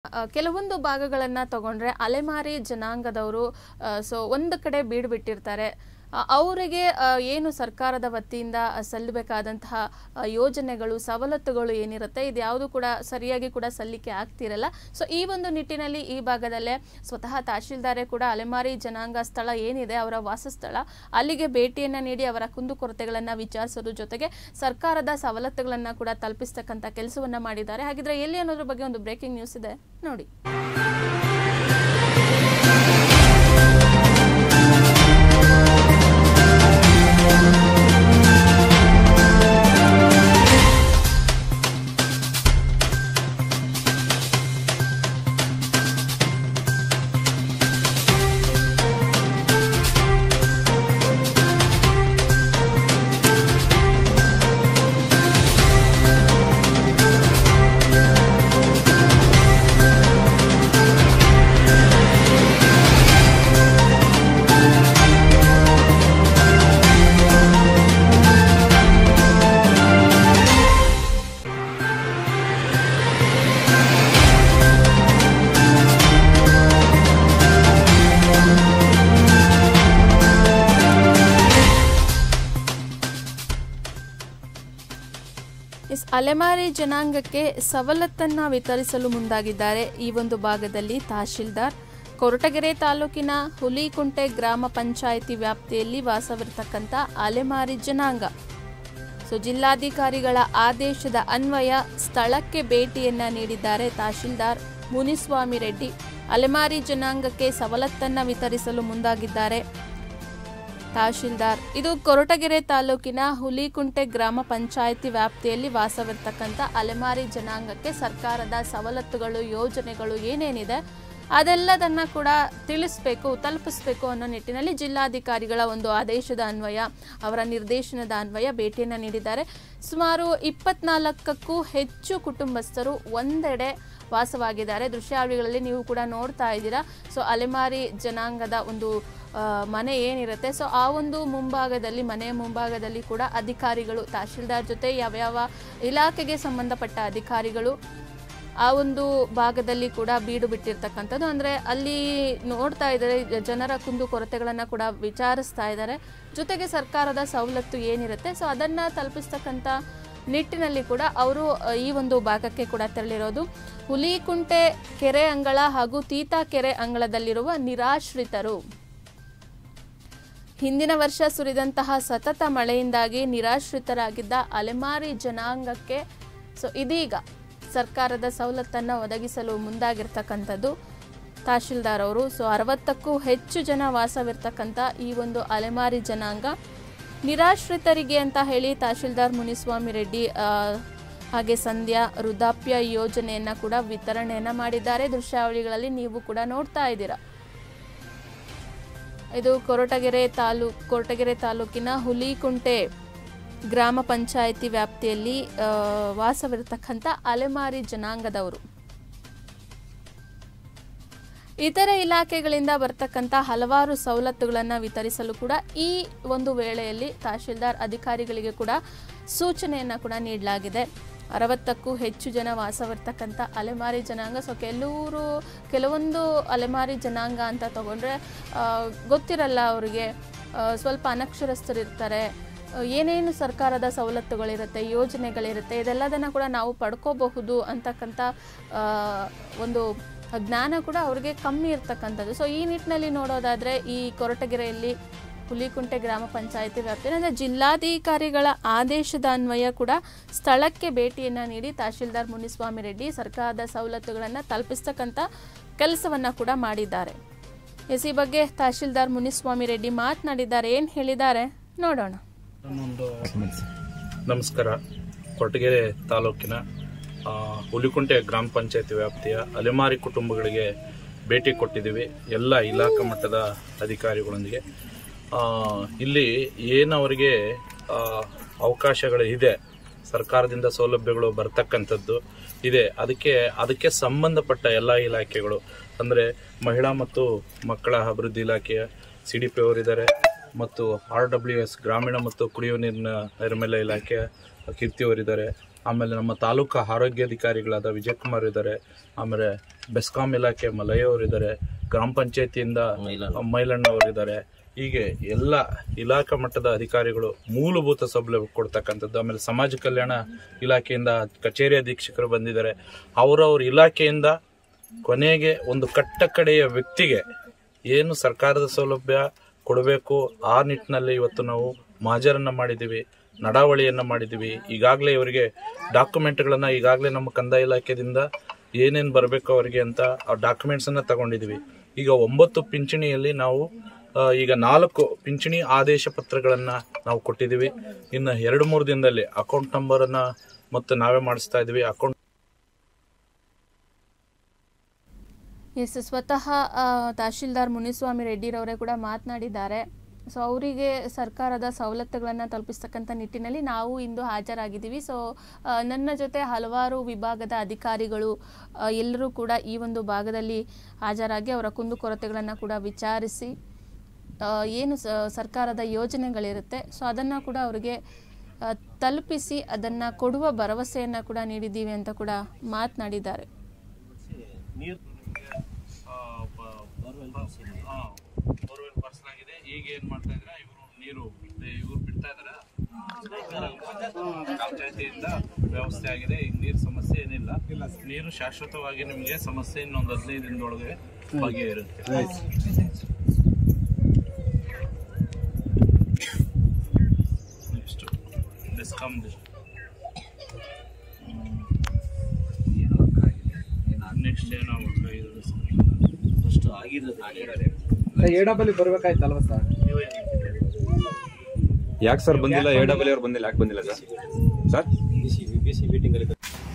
ಆ, ಕೆಲವೊಂದು ಭಾಗಗಳನ್ನು ತಗೊಂಡ್ರೆ ಅಲೆಮಾರಿ ಜನಾಂಗದವರು ಸೊ ಒಂದು ಕಡೆ ಬೀಡು ಬಿಟ್ಟಿರ್ತಾರೆ ಆ, ಅವರಿಗೆ ಆ, ಏನು ಸರ್ಕಾರದ ವತಿಯಿಂದ ಸಲ್ಲಬೇಕಾದಂತಹ ಆ, ಯೋಜನೆಗಳು ಸವಲತ್ತುಗಳು ಏನಿರುತ್ತೆ ಇದು ಯಾವುದು ಕೂಡ ಸರಿಯಾಗಿ ಕೂಡ ಸಲ್ಲಿಕೆ ಆಗ್ತಿರಲ್ಲ ಸೊ ಈ ಒಂದು ನಿಟ್ಟಿನಲ್ಲಿ ಈ ಭಾಗದಲ್ಲೇ ಸ್ವತಃ ತಹಶೀಲ್ದಾರೇ ಕೂಡ ಅಲೆಮಾರಿ ಜನಾಂಗ ಸ್ಥಳ ಏನಿದೆ ಅವರ ವಾಸಸ್ಥಳ ಅಲ್ಲಿಗೆ ಭೇಟಿಯನ್ನ ನೀಡಿ ಅವರ ಕುಂದುಕೊರತೆಗಳನ್ನ ವಿಚಾರಿಸೋದ್ರ ಜೊತೆಗೆ ಸರ್ಕಾರದ ಸವಲತ್ತುಗಳನ್ನ ಕೂಡ ತಲುಪಿಸ್ತಕ್ಕಂಥ ಕೆಲಸವನ್ನ ಮಾಡಿದ್ದಾರೆ ಹಾಗಿದ್ರೆ ಎಲ್ಲಿ ಅನ್ನೋದ್ರ ಬಗ್ಗೆ ಒಂದು ಬ್ರೇಕಿಂಗ್ ನ್ಯೂಸ್ ಇದೆ ನೋಡಿ ಎಸ್ ಅಲೆಮಾರಿ ಜನಾಂಗಕ್ಕೆ ಸವಲತ್ತನ್ನ ವಿತರಿಸಲು ಮುಂದಾಗಿದ್ದಾರೆ ಈ ಒಂದು ಭಾಗದಲ್ಲಿ ತಹಶೀಲ್ದಾರ್ ಕೊರಟಗೆರೆ ತಾಲೂಕಿನ ಹುಲಿಕುಂಟೆ ಗ್ರಾಮ ಪಂಚಾಯಿತಿ ವ್ಯಾಪ್ತಿಯಲ್ಲಿ ವಾಸವಿರತಕ್ಕಂಥ ಅಲೆಮಾರಿ ಜನಾಂಗ ಸೊ ಜಿಲ್ಲಾಧಿಕಾರಿಗಳ ಆದೇಶದ ಅನ್ವಯ ಸ್ಥಳಕ್ಕೆ ಭೇಟಿಯನ್ನ ನೀಡಿದ್ದಾರೆ ತಹಶೀಲ್ದಾರ್ ಮುನಿಸ್ವಾಮಿ ರೆಡ್ಡಿ ಅಲೆಮಾರಿ ಜನಾಂಗಕ್ಕೆ ಸವಲತ್ತನ್ನ ವಿತರಿಸಲು ಮುಂದಾಗಿದ್ದಾರೆ ತಹಶೀಲ್ದಾರ್ ಇದು ಕೊರಟಗೆರೆ ತಾಲೂಕಿನ ಹುಲಿಕುಂಟೆ ಗ್ರಾಮ ಪಂಚಾಯಿತಿ ವ್ಯಾಪ್ತಿಯಲ್ಲಿ ವಾಸವಿರ್ತಕ್ಕಂಥ ಅಲೆಮಾರಿ ಜನಾಂಗಕ್ಕೆ ಸರ್ಕಾರದ ಸವಲತ್ತುಗಳು ಯೋಜನೆಗಳು ಏನೇನಿದೆ ಅದೆಲ್ಲದನ್ನ ಕೂಡ ತಿಳಿಸ್ಬೇಕು ತಲುಪಿಸ್ಬೇಕು ಅನ್ನೋ ನಿಟ್ಟಿನಲ್ಲಿ ಜಿಲ್ಲಾಧಿಕಾರಿಗಳ ಒಂದು ಆದೇಶದ ಅನ್ವಯ ಅವರ ನಿರ್ದೇಶನದ ಅನ್ವಯ ಭೇಟಿಯನ್ನು ನೀಡಿದ್ದಾರೆ ಸುಮಾರು ಇಪ್ಪತ್ನಾಲ್ಕಕ್ಕೂ ಹೆಚ್ಚು ಕುಟುಂಬಸ್ಥರು ಒಂದೆಡೆ ವಾಸವಾಗಿದ್ದಾರೆ ದೃಶ್ಯಾವಳಿಗಳಲ್ಲಿ ನೀವು ಕೂಡ ನೋಡ್ತಾ ಇದ್ದೀರಾ ಸೊ ಅಲೆಮಾರಿ ಜನಾಂಗದ ಒಂದು ಆ, ಮನೆ ಏನಿರುತ್ತೆ ಸೊ ಆ ಒಂದು ಮುಂಭಾಗದಲ್ಲಿ ಮನೆಯ ಮುಂಭಾಗದಲ್ಲಿ ಕೂಡ ಅಧಿಕಾರಿಗಳು ತಹಶೀಲ್ದಾರ್ ಜೊತೆ ಯಾವ್ಯಾವ ಇಲಾಖೆಗೆ ಸಂಬಂಧಪಟ್ಟ ಅಧಿಕಾರಿಗಳು ಆ ಒಂದು ಭಾಗದಲ್ಲಿ ಕೂಡ ಬೀಡು ಬಿಟ್ಟಿರ್ತಕ್ಕಂಥದ್ದು ಅಂದರೆ ಅಲ್ಲಿ ನೋಡ್ತಾ ಇದ್ದಾರೆ ಜನರ ಕುಂದು ಕೊರತೆಗಳನ್ನು ಕೂಡ ವಿಚಾರಿಸ್ತಾ ಇದ್ದಾರೆ ಜೊತೆಗೆ ಸರ್ಕಾರದ ಸವಲತ್ತು ಏನಿರುತ್ತೆ ಸೊ ಅದನ್ನು ತಲುಪಿಸ್ತಕ್ಕಂಥ ನಿಟ್ಟಿನಲ್ಲಿ ಕೂಡ ಅವರು ಅ, ಈ ಒಂದು ಭಾಗಕ್ಕೆ ಕೂಡ ತೆರಳಿರೋದು ಹುಲಿಕುಂಟೆ ಕೆರೆ ಅಂಗಳ ಹಾಗೂ ತೀತಾ ಕೆರೆ ಅಂಗಳದಲ್ಲಿರುವ ನಿರಾಶ್ರಿತರು ಹಿಂದಿನ ವರ್ಷ ಸುರಿದಂತಹ ಸತತ ಮಳೆಯಿಂದಾಗಿ ನಿರಾಶ್ರಿತರಾಗಿದ್ದ ಅಲೆಮಾರಿ ಜನಾಂಗಕ್ಕೆ ಸೊ ಇದೀಗ ಸರ್ಕಾರದ ಸವಲತ್ತನ್ನು ಒದಗಿಸಲು ಮುಂದಾಗಿರ್ತಕ್ಕಂಥದ್ದು ತಹಶೀಲ್ದಾರ್ ಅವರು ಸೊ ಅರವತ್ತಕ್ಕೂ ಹೆಚ್ಚು ಜನ ವಾಸವಿರ್ತಕ್ಕಂಥ ಈ ಒಂದು ಅಲೆಮಾರಿ ಜನಾಂಗ ನಿರಾಶ್ರಿತರಿಗೆ ಅಂತ ಹೇಳಿ ತಹಶೀಲ್ದಾರ್ ಮುನಿಸ್ವಾಮಿ ರೆಡ್ಡಿ ಆ, ಹಾಗೆ ಸಂಧ್ಯಾ ವೃದ್ಧಾಪ್ಯ ಯೋಜನೆಯನ್ನು ಕೂಡ ವಿತರಣೆಯನ್ನು ಮಾಡಿದ್ದಾರೆ ದೃಶ್ಯಾವಳಿಗಳಲ್ಲಿ ನೀವು ಕೂಡ ನೋಡ್ತಾ ಇದ್ದೀರಾ ಇದು ಕೊರಟಗೆರೆ ತಾಲೂಕ್ ಕೊರಟಗೆರೆ ತಾಲೂಕಿನ ಹುಲಿಕುಂಟೆ ಗ್ರಾಮ ಪಂಚಾಯಿತಿ ವ್ಯಾಪ್ತಿಯಲ್ಲಿ ಆ, ವಾಸವಿರತಕ್ಕಂಥ ಅಲೆಮಾರಿ ಜನಾಂಗದವರು ಇತರೆ ಇಲಾಖೆಗಳಿಂದ ಬರ್ತಕ್ಕಂಥ ಹಲವಾರು ಸವಲತ್ತುಗಳನ್ನು ವಿತರಿಸಲು ಕೂಡ ಈ ಒಂದು ವೇಳೆಯಲ್ಲಿ ತಹಶೀಲ್ದಾರ್ ಅಧಿಕಾರಿಗಳಿಗೆ ಕೂಡ ಸೂಚನೆಯನ್ನು ಕೂಡ ನೀಡಲಾಗಿದೆ ಅರವತ್ತಕ್ಕೂ ಹೆಚ್ಚು ಜನ ವಾಸವಿರ್ತಕ್ಕಂಥ ಅಲೆಮಾರಿ ಜನಾಂಗ ಸೊ ಕೆಲವರು ಕೆಲವೊಂದು ಅಲೆಮಾರಿ ಜನಾಂಗ ಅಂತ ತಗೊಂಡ್ರೆ ಆ, ಗೊತ್ತಿರಲ್ಲ ಅವರಿಗೆ ಆ, ಸ್ವಲ್ಪ ಅನಕ್ಷರಸ್ಥರಿರ್ತಾರೆ ಆ, ಏನೇನು ಸರ್ಕಾರದ ಸವಲತ್ತುಗಳಿರುತ್ತೆ ಯೋಜನೆಗಳಿರುತ್ತೆ ಇದೆಲ್ಲದನ್ನು ಕೂಡ ನಾವು ಪಡ್ಕೋಬಹುದು ಅಂತಕ್ಕಂಥ ಆ, ಒಂದು ಜ್ಞಾನ ಕೂಡ ಅವ್ರಿಗೆ ಕಮ್ಮಿ ಇರ್ತಕ್ಕಂಥದ್ದು ಸೊ ಈ ನಿಟ್ಟಿನಲ್ಲಿ ನೋಡೋದಾದರೆ ಈ ಕೊರಟಗೆರೆಯಲ್ಲಿ ಹುಲಿಕುಂಟೆ ಗ್ರಾಮ ಪಂಚಾಯತಿ ವ್ಯಾಪ್ತಿಯಲ್ಲಿ ಅಂದರೆ ಜಿಲ್ಲಾಧಿಕಾರಿಗಳ ಆದೇಶದ ಅನ್ವಯ ಕೂಡ ಸ್ಥಳಕ್ಕೆ ಭೇಟಿಯನ್ನು ನೀಡಿ ತಹಶೀಲ್ದಾರ್ ಮುನಿಸ್ವಾಮಿ ರೆಡ್ಡಿ ಸರ್ಕಾರದ ಸವಲತ್ತುಗಳನ್ನು ತಲುಪಿಸ್ತಕ್ಕಂಥ ಕೆಲಸವನ್ನು ಕೂಡ ಮಾಡಿದ್ದಾರೆ ಎಸ್ ಈ ಬಗ್ಗೆ ತಹಶೀಲ್ದಾರ್ ಮುನಿಸ್ವಾಮಿ ರೆಡ್ಡಿ ಮಾತನಾಡಿದ್ದಾರೆ ಏನು ಹೇಳಿದ್ದಾರೆ ನೋಡೋಣ ನಮ್ಮೊಂದು ನಮಸ್ಕಾರ ಕೊರಟಗೆರೆ ತಾಲೂಕಿನ ಆ, ಹುಲಿಕುಂಟೆ ಗ್ರಾಮ ಪಂಚಾಯತಿ ವ್ಯಾಪ್ತಿಯ ಅಲೆಮಾರಿ ಕುಟುಂಬಗಳಿಗೆ ಭೇಟಿ ಕೊಟ್ಟಿದ್ದೀವಿ ಎಲ್ಲ ಇಲಾಖಾ ಮಟ್ಟದ ಅಧಿಕಾರಿಗಳೊಂದಿಗೆ ಆ, ಇಲ್ಲಿ ಏನು ಅವರಿಗೆ ಆ, ಅವಕಾಶಗಳು ಇದೆ ಸರ್ಕಾರದಿಂದ ಸೌಲಭ್ಯಗಳು ಬರ್ತಕ್ಕಂಥದ್ದು ಇದೆ ಅದಕ್ಕೆ ಅದಕ್ಕೆ ಸಂಬಂಧಪಟ್ಟ ಎಲ್ಲ ಇಲಾಖೆಗಳು ಅಂದರೆ ಮಹಿಳಾ ಮತ್ತು ಮಕ್ಕಳ ಅಭಿವೃದ್ಧಿ ಇಲಾಖೆಯ ಸಿ ಡಿ ಪಿ ಅವರಿದ್ದಾರೆ ಮತ್ತು ಆರ್ ಡಬ್ಲ್ಯೂ ಎಸ್ ಗ್ರಾಮೀಣ ಮತ್ತು ಕುಡಿಯುವ ನೀರಿನ ನೈರ್ಮಲ್ಯ ಇಲಾಖೆಯ ಕೀರ್ತಿ ಅವರಿದ್ದಾರೆ ಆಮೇಲೆ ನಮ್ಮ ತಾಲೂಕು ಆರೋಗ್ಯಾಧಿಕಾರಿಗಳಾದ ವಿಜಯಕುಮಾರ್ ಇದ್ದಾರೆ ಆಮೇಲೆ ಬೆಸ್ಕಾಂ ಇಲಾಖೆ ಮಲಯ್ಯ ಅವರು ಇದ್ದಾರೆ ಗ್ರಾಮ ಪಂಚಾಯತಿಯಿಂದ ಮೈಲಣ್ಣ ಅವರಿದ್ದಾರೆ ಹೀಗೆ ಎಲ್ಲ ಇಲಾಖಾ ಮಟ್ಟದ ಅಧಿಕಾರಿಗಳು ಮೂಲಭೂತ ಸೌಲಭ್ಯ ಕೊಡ್ತಕ್ಕಂಥದ್ದು ಆಮೇಲೆ ಸಮಾಜ ಕಲ್ಯಾಣ ಇಲಾಖೆಯಿಂದ ಕಚೇರಿ ಅಧೀಕ್ಷಕರು ಬಂದಿದ್ದಾರೆ ಅವರವ್ರ ಇಲಾಖೆಯಿಂದ ಕೊನೆಗೆ ಒಂದು ಕಟ್ಟ ಕಡೆಯ ವ್ಯಕ್ತಿಗೆ ಏನು ಸರ್ಕಾರದ ಸೌಲಭ್ಯ ಕೊಡಬೇಕು ಆ ನಿಟ್ಟಿನಲ್ಲಿ ಇವತ್ತು ನಾವು ಮಾಜರನ್ನ ಮಾಡಿದ್ದೀವಿ ನಡಾವಳಿಯನ್ನ ಮಾಡಿದ್ದೀವಿ ಈಗಾಗಲೇ ಇವರಿಗೆ ಡಾಕ್ಯುಮೆಂಟ್ಗಳನ್ನ ಈಗಾಗಲೇ ನಮ್ಮ ಕಂದಾಯ ಇಲಾಖೆಯಿಂದ ಏನೇನು ಬರಬೇಕು ಅವರಿಗೆ ಅಂತ ಆ ಡಾಕ್ಯುಮೆಂಟ್ಸ್ ಅನ್ನ ತಗೊಂಡಿದ್ದೀವಿ ಈಗ ಒಂಬತ್ತು ಪಿಂಚಣಿಯಲ್ಲಿ ನಾವು ಆ, ಈಗ ನಾಲ್ಕು ಪಿಂಚಣಿ ಆದೇಶ ಪತ್ರಗಳನ್ನ ನಾವು ಕೊಟ್ಟಿದ್ದೀವಿ ಇನ್ನು ಎರಡು ಮೂರು ದಿನದಲ್ಲಿ ಅಕೌಂಟ್ ನಂಬರ್ ಅನ್ನ ಮತ್ತೆ ನಾವೇ ಮಾಡಿಸ್ತಾ ಇದೀವಿ ಅಕೌಂಟ್ ಎಸ್ ಸ್ವತಃ ಆ, ತಹಶೀಲ್ದಾರ್ ಮುನಿಸ್ವಾಮಿ ರೆಡ್ಡಿರವರೇ ಕೂಡ ಮಾತನಾಡಿದ್ದಾರೆ ಸೊ ಅವರಿಗೆ ಸರ್ಕಾರದ ಸವಲತ್ತುಗಳನ್ನು ತಲುಪಿಸ್ತಕ್ಕಂಥ ನಿಟ್ಟಿನಲ್ಲಿ ನಾವು ಇಂದು ಹಾಜರಾಗಿದ್ದೀವಿ ಸೊ ಆ, ನನ್ನ ಜೊತೆ ಹಲವಾರು ವಿಭಾಗದ ಅಧಿಕಾರಿಗಳು ಆ, ಎಲ್ಲರೂ ಕೂಡ ಈ ಒಂದು ಭಾಗದಲ್ಲಿ ಹಾಜರಾಗಿ ಅವರ ಕುಂದುಕೊರತೆಗಳನ್ನು ಕೂಡ ವಿಚಾರಿಸಿ ಆ, ಏನು ಸ- ಸರ್ಕಾರದ ಯೋಜನೆಗಳಿರುತ್ತೆ ಸೊ ಅದನ್ನು ಕೂಡ ಅವರಿಗೆ ಆ, ತಲುಪಿಸಿ ಅದನ್ನು ಕೊಡುವ ಭರವಸೆಯನ್ನು ಕೂಡ ನೀಡಿದ್ದೀವಿ ಅಂತ ಕೂಡ ಮಾತನಾಡಿದ್ದಾರೆ ಬೋರ್ವೆಲ್ ಪರ್ಸನ್ ಆಗಿದೆ ಈಗ ಏನ್ ಮಾಡ್ತಾ ಇದ್ರ ಇವರು ನೀರು ಇವ್ರು ಬಿಡ್ತಾ ಇದಾರ ಪಂಚಾಯತಿಯಿಂದ ವ್ಯವಸ್ಥೆ ಆಗಿದೆ ಈಗ ನೀರ್ ಸಮಸ್ಯೆ ಏನಿಲ್ಲ ನೀರು ಶಾಶ್ವತವಾಗಿ ನಿಮಗೆ ಸಮಸ್ಯೆ ಇನ್ನೊಂದು ಹದಿನೈದು ದಿನದೊಳಗೆ ಬಗೆಹರುತ್ತೆ ನೆಕ್ಸ್ಟ್ ಡಿಸ್ಕಮ್ ನೆಕ್ಸ್ಟ್ ಏನಾಗಬೇಕು ಅಷ್ಟು ಆಗಿರೋದು ಎಡಬಲಿ ಬರ್ಬೇಕಾಯ್ತಲ್ವ ಸರ್ ಯಾಕೆ ಸರ್ ಬಂದಿಲ್ಲ ಎ ಡಬಲ್ ಅವ್ರು ಬಂದಿಲ್ಲ ಯಾಕೆ ಬಂದಿಲ್ಲ sir sir B C B C meeting ಅಲ್ಲಿ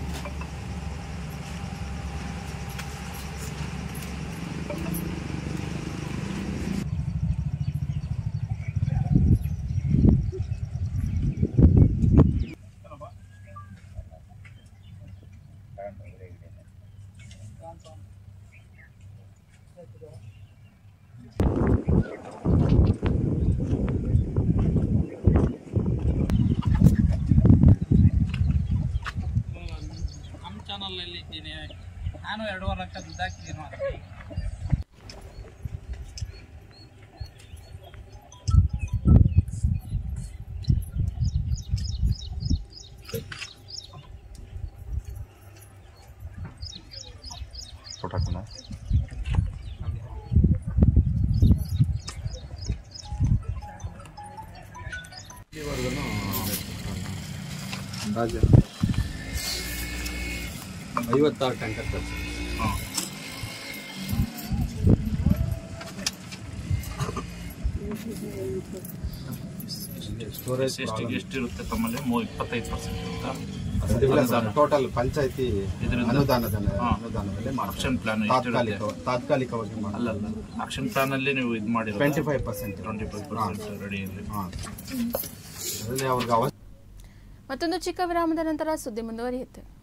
ನಮ್ಮ ಚಾನಲ್ನಲ್ಲಿ ಇದ್ದೀನಿ ನಾನು ಎರಡೂವರೆ ಲಕ್ಷ ದುಡ್ಡು ಹಾಕಿದ್ದೀನಿ ಫೋಟೋ ಹಾಕೋಣ ಅಂದಾಜು ಐವತ್ತಾರು ಟ್ಯಾಂಕರ್ ಸರ್ ಸ್ಟೋರೇಜ್ ಎಷ್ಟಿಗೆ ಎಷ್ಟಿರುತ್ತೆ ತಮ್ಮಲ್ಲಿ ಮೂ ಇಪ್ಪತ್ತೈದು ಪರ್ಸೆಂಟ್ ಇರುತ್ತಾ ಇಲ್ಲ ಸರ್ ಟೋಟಲ್ ಪಂಚಾಯತಿ ಇದರಿಂದ? ಅನುದಾನದ ಹಾ. ಅನುದಾನದಲ್ಲಿ ಆಕ್ಷನ್ ಪ್ಲಾನ್ ತಾತ್ಕಾಲಿಕ ತಾತ್ಕಾಲಿಕವಾಗಿ ಮಾಡಿ ಅಲ್ಲ ಅಲ್ಲ ಆಕ್ಷನ್ ಪ್ಲಾನ್ ಅಲ್ಲಿ ನೀವು ಇದು ಮಾಡಿರೋ twenty five percent twenty five percent ready ಇದೆ ಹಾಂ ಅದರಲ್ಲಿ ಅವ್ರಿಗೆ ಅವಶ್ಯ ಮತ್ತೊಂದು ಚಿಕ್ಕ ವಿರಾಮದ ನಂತರ ಸುದ್ದಿ ಮುಂದುವರಿಯುತ್ತೆ